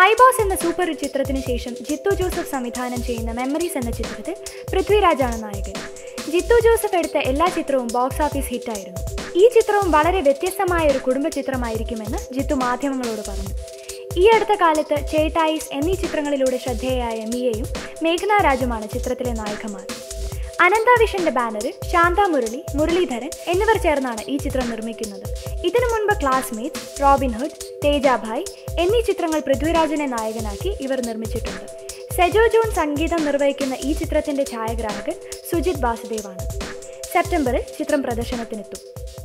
my boss എന്ന super hit ചിത്രത്തിന് ശേഷം ജിത്തു ജോസഫ് സംവിധാനം ചെയ്യുന്ന മെമ്മറീസ് എന്ന ചിത്രത്തിൽ പൃഥ്വിരാജാണ് നായകൻ ജിത്തു ജോസഫ് എടുത്ത എല്ലാ ചിത്രവും ബോക്സ് ഓഫീസ് ഹിറ്റായിരുന്നു ഈ ചിത്രവും വളരെ വ്യത്യസ്തമായ ഒരു കുടുംബ ചിത്രമായിരിക്കുമെന്ന് ജിത്തു മാധ്യമങ്ങളോട് പറഞ്ഞു ഈ അടുത്ത കാലത്ത് ചേട്ടായിസ് എന്നീ ചിത്രങ്ങളിലൂടെ ശ്രദ്ധേയയായ മിയയും മേഘ്ന രാജുമാണ് ചിത്രത്തിലെ നായികമാർ അനന്താവിഷന്റെ ബാനറിൽ ശാന്ത മുരളി മുരളീധരൻ എന്നിവർ ചേർന്നാണ് ഈ ചിത്രം നിർമ്മിക്കുന്നത് ഇതിനു മുൻപ് ക്ലാസ്മേറ്റ് റോബിൻഹുഡ് തേജാഭായ് എന്നീ ചിത്രങ്ങൾ പൃഥ്വിരാജിനെ നായകനാക്കി ഇവർ നിർമ്മിച്ചിട്ടുണ്ട് സെജോ ജോൺ സംഗീതം നിർവഹിക്കുന്ന ഈ ചിത്രത്തിന്റെ ഛായാഗ്രാഹകൻ സുജിത് വാസുദേവാണ് സെപ്റ്റംബറിൽ ചിത്രം പ്രദർശനത്തിനെത്തും